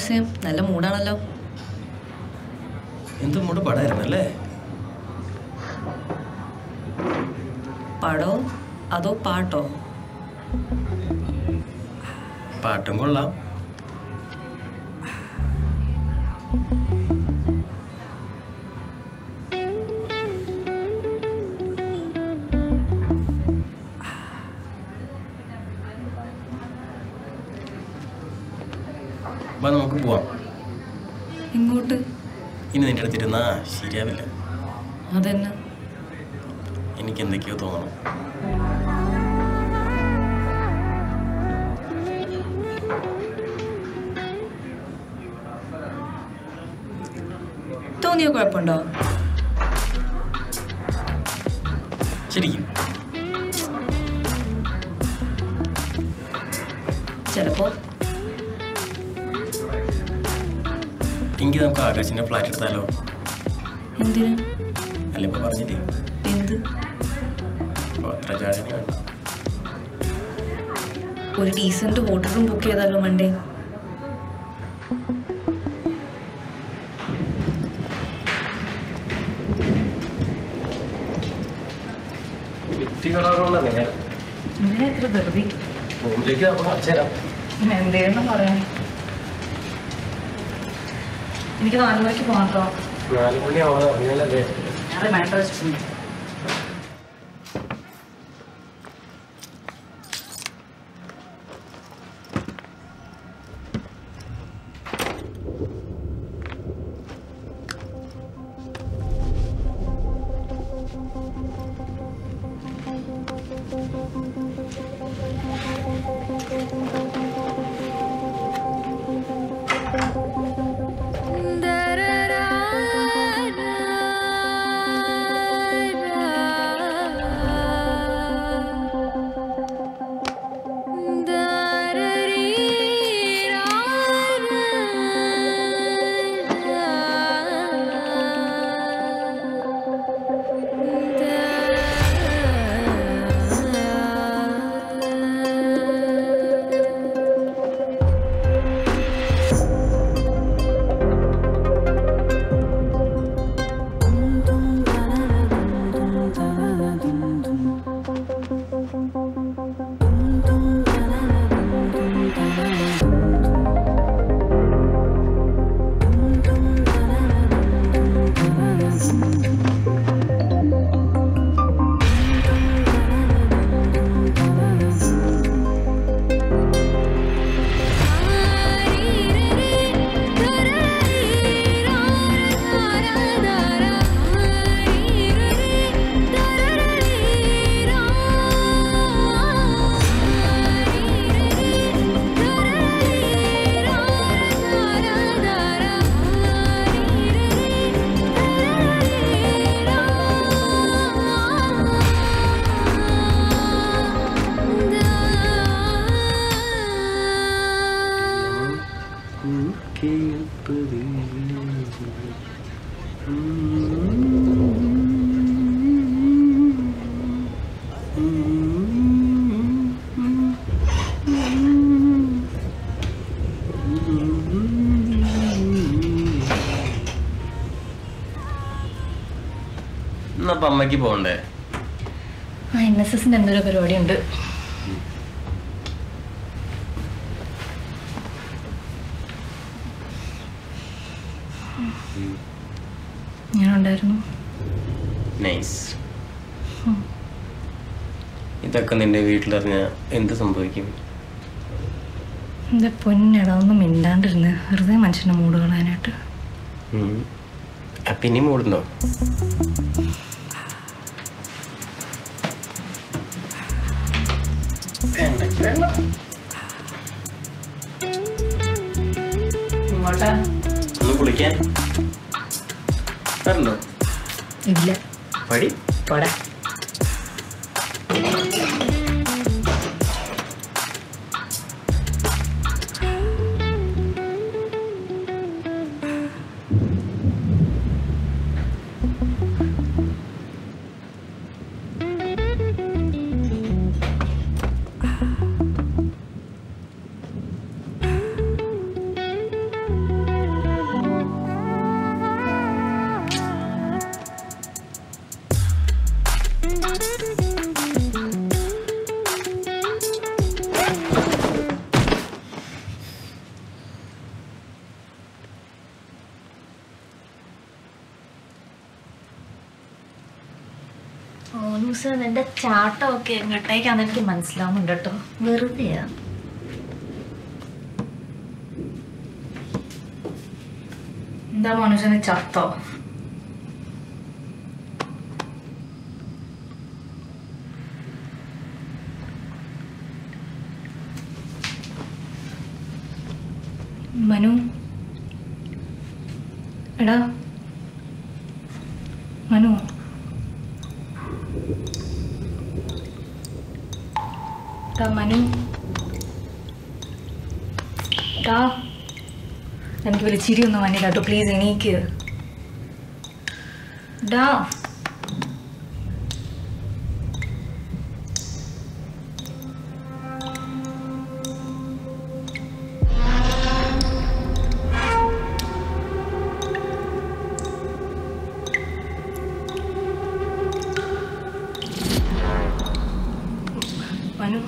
Museum നല്ല മൂടാണല്ലോ എന്ത് മൂട് പടായിരുന്നല്ലേ പടോ അതോ പാട്ടോ പാട്ടും കൊള്ളാം വാ നമുക്ക് പോവാം ഇങ്ങോട്ട് ഇനി നിന്റെ അടുത്തിരുന്നാ ശരിയാവില്ല അതെന്നെ എനിക്ക് എന്തൊക്കെയോ തോന്നണം തോന്നിയോ കുഴപ്പമുണ്ടോ ശരിക്കും ചിലപ്പോ എങ്കിൽ നമുക്ക് ആകാശിന്റെ ഫ്ലാറ്റ് എടുത്താലോ എന്തിന് അല്ല ഇപ്പൊ പറഞ്ഞില്ലേ എന്ത് അപ്പൊ അത്ര ചാടന വേണ്ട ഒരു ഡീസന്റ് ഹോട്ടൽ റൂം ബുക്ക് ചെയ്താലോ മണ്ടേ വ്യക്തികളോടുള്ള നേരം ഇങ്ങനെ എത്ര ധൃതി റൂമിലേക്ക് നമുക്ക് അച്ഛരാം എന്തേന്ന് പറയാൻ എനിക്ക് നാലു മണിക്ക് പോകാം കേട്ടോ നാല് മണി ആവാതെ പറഞ്ഞാലേ ഞാൻ മാറ്റർ വെച്ചിട്ടുണ്ട് എന്നപ്പോ അമ്മയ്ക്ക് പോകണ്ടേ ആ എൻ എസ് എസിന്റെ എന്തൊരു പരിപാടി ഉണ്ട് ഞാനുണ്ടായിരുന്നു നൈസ് ഇതൊക്കെ നിന്റെ വീട്ടിലറിഞ്ഞ എന്ത് സംഭവിക്കും എന്റെ പൊന്നെടാ ഒന്നും മിണ്ടാണ്ടിരുന്ന് വെറുതെ മനുഷ്യന്റെ മൂട് കളയാനായിട്ട് ഉം. അപ്പൊ ഇനി മൂടുന്നോ ഇങ്ങോട്ടാ ഒന്ന് കുളിക്കാൻ വരണോ ഇല്ല പടി പോടാ മോനൂസ് നിന്റെ ചാട്ടമൊക്കെ എങ്ങോട്ടേക്കാന്ന് എനിക്ക് മനസ്സിലാവുന്നുണ്ട് കേട്ടോ വെറുതെയാ എന്താ മോനൂസിന് ചത്തോ മനു എടാ മനു ടാ മനു ടാ എനിക്ക് വലിയ ചിരിയൊന്നും വന്നില്ല കേട്ടോ പ്ലീസ് എണീക്ക് ഡാ മനു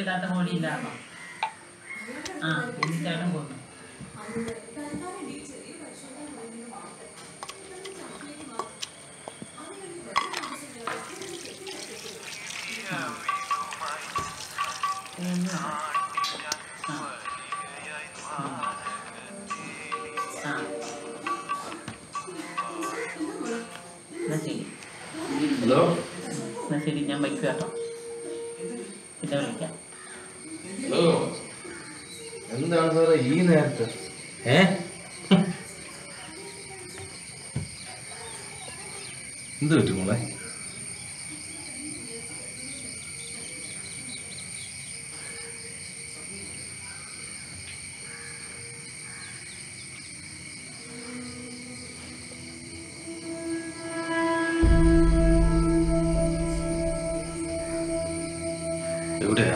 ഇല്ലാത്ത കോഴി ഇല്ലാന്നോ ആ ഉണ്ണിച്ചേട്ടൻ കൊന്നു ഇതൊന്നും ആ. ആ. എന്നാ ശരി ഹലോ എന്നാ ശരി ഞാൻ വയ്ക്കുക കേട്ടോ പിന്നെ വിളിക്കാം ഹലോ എന്താണ് സാറേ ഈ നേരത്തെ ഏ എന്ത് പറ്റും മോളെ എവിടെയാ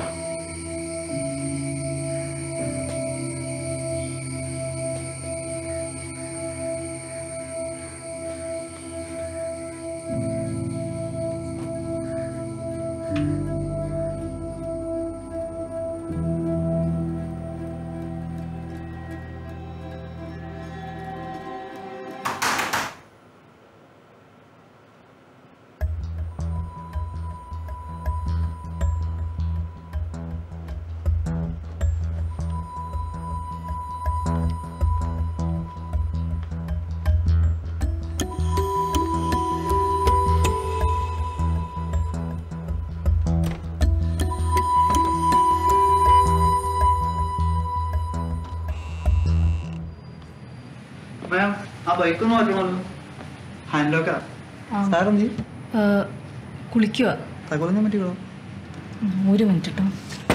മാം ആ ബൈക്ക് ഒന്ന് മാറ്റണമല്ലോ ഹാൻഡ് ലോക്കാ ആ. സാറെന്തി കുളിക്കുക തകോലൊന്നും പറ്റിക്കോ ഒരു മിനിറ്റ് കേട്ടോ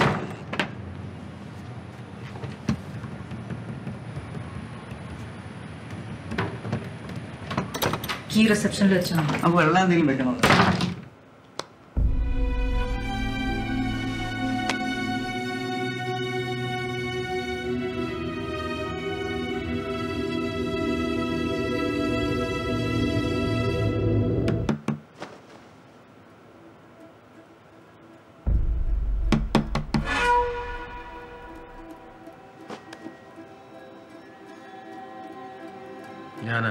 കീ റിസപ്ഷനിൽ വെച്ചാൽ മതി അപ്പോൾ വെള്ളം എന്തെങ്കിലും വെക്കണോ ഞാനാ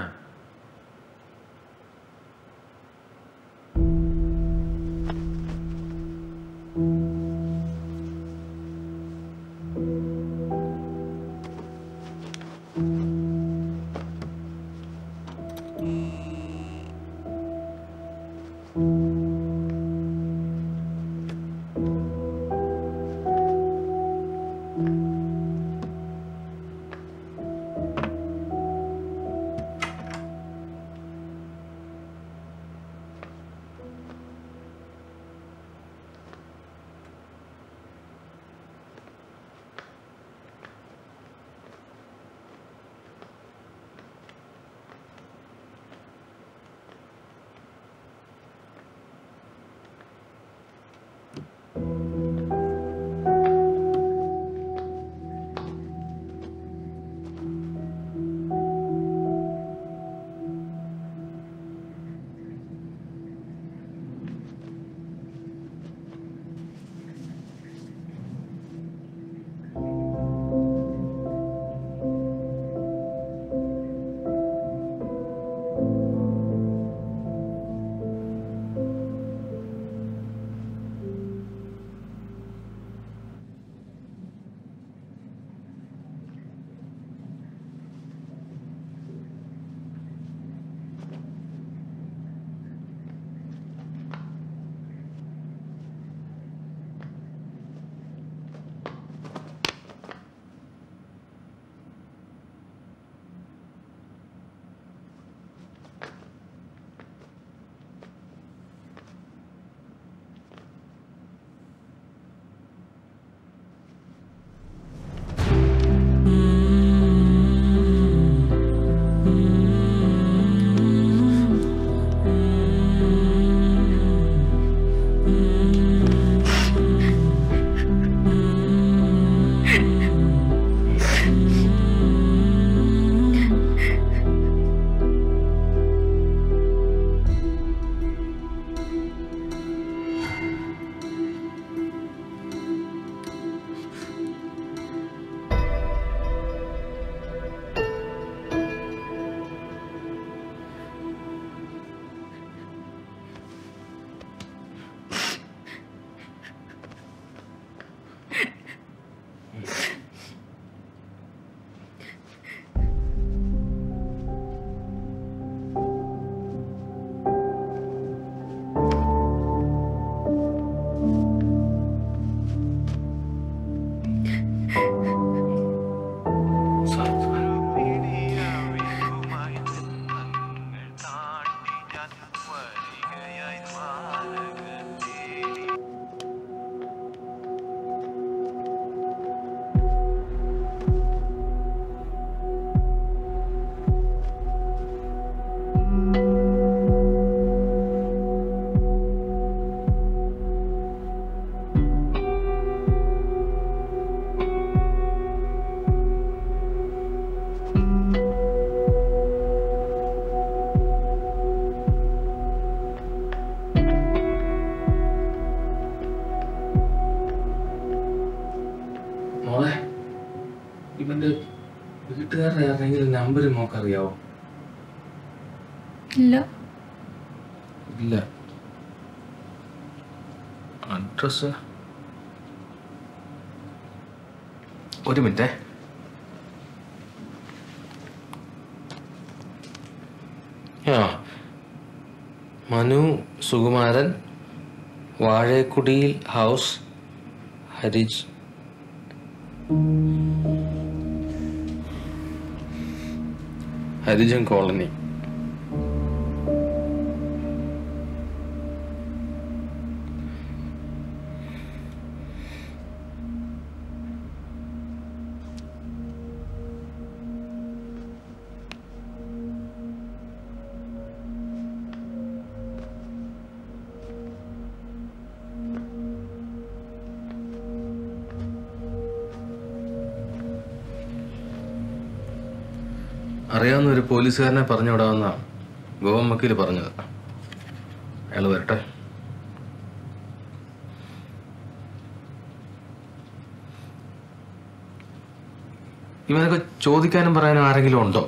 ആരെങ്കിലും നമ്പർ നോക്കറിയാവോ ഇല്ല ഇല്ല അഡ്രസ് ഒരു മിനിറ്റേ ആ മനു സുകുമാരൻ വാഴക്കുടിയിൽ ഹൗസ് ഹരിജ് ഹരിജൻ കോളനി അറിയാവുന്ന ഒരു പോലീസുകാരനെ പറഞ്ഞു വിടാമെന്ന ഗോവൻ വക്കീൽ പറഞ്ഞത് അയാൾ വരട്ടെ ഇവനൊക്കെ ചോദിക്കാനും പറയാനും ആരെങ്കിലും ഉണ്ടോ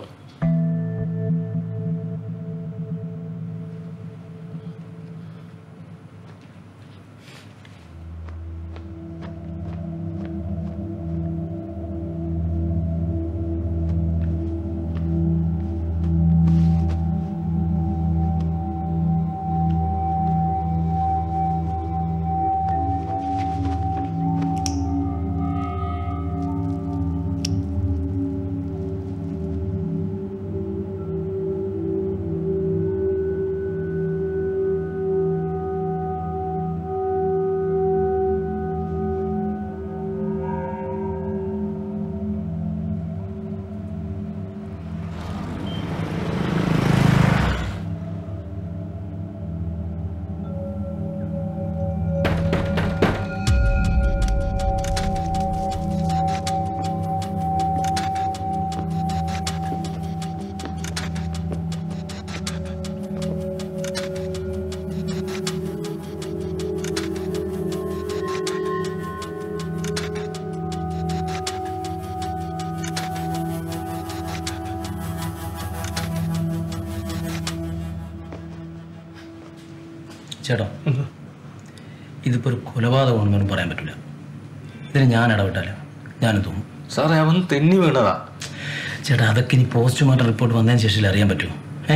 ചേട്ടാ ഇതിപ്പോ ഒരു കൊലപാതകമാണെന്നൊന്നും പറയാൻ പറ്റില്ല ഇതിന് ഞാൻ ഇടപെട്ടാലോ ഞാനും തോന്നും സാറേ അവൻ തെന്നി വീണതാ ചേട്ടാ അതൊക്കെ ഇനി പോസ്റ്റ്മോർട്ടം റിപ്പോർട്ട് വന്നതിന് ശേഷം അറിയാൻ പറ്റുമോ ഏ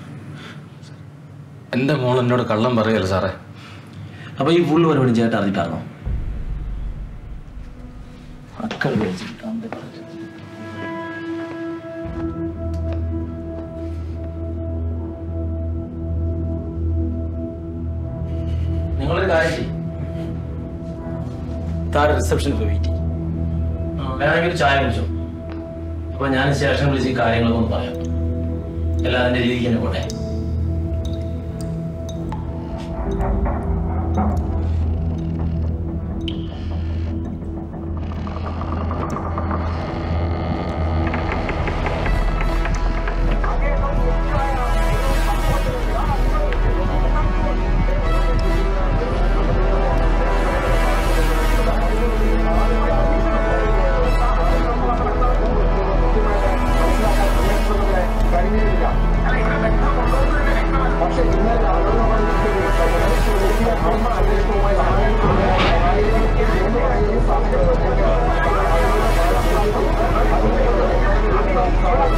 എൻ്റെ മോൾ എന്നോട് കള്ളം പറയല്ല സാറേ അപ്പൊ ഈ ഫുള്ള് പരിപാടി ചേട്ടാ അറിഞ്ഞിട്ടാണോ അക്കൾ വിളിച്ചിട്ടാണ് പറഞ്ഞത് നിങ്ങളൊരു കാര്യം ചെയ്യും താഴെ റിസപ്ഷനിൽ പോയി വെയിറ്റ് ചെയ്യും വേണമെങ്കിൽ ഒരു ചായ കുടിച്ചോ അപ്പൊ ഞാൻ സ്റ്റേഷൻ വിളിച്ച് ഈ കാര്യങ്ങളൊക്കെ ഒന്ന് പറയാം എല്ലാം അതിന്റെ രീതിക്ക് തന്നെ പോട്ടെ Thank you.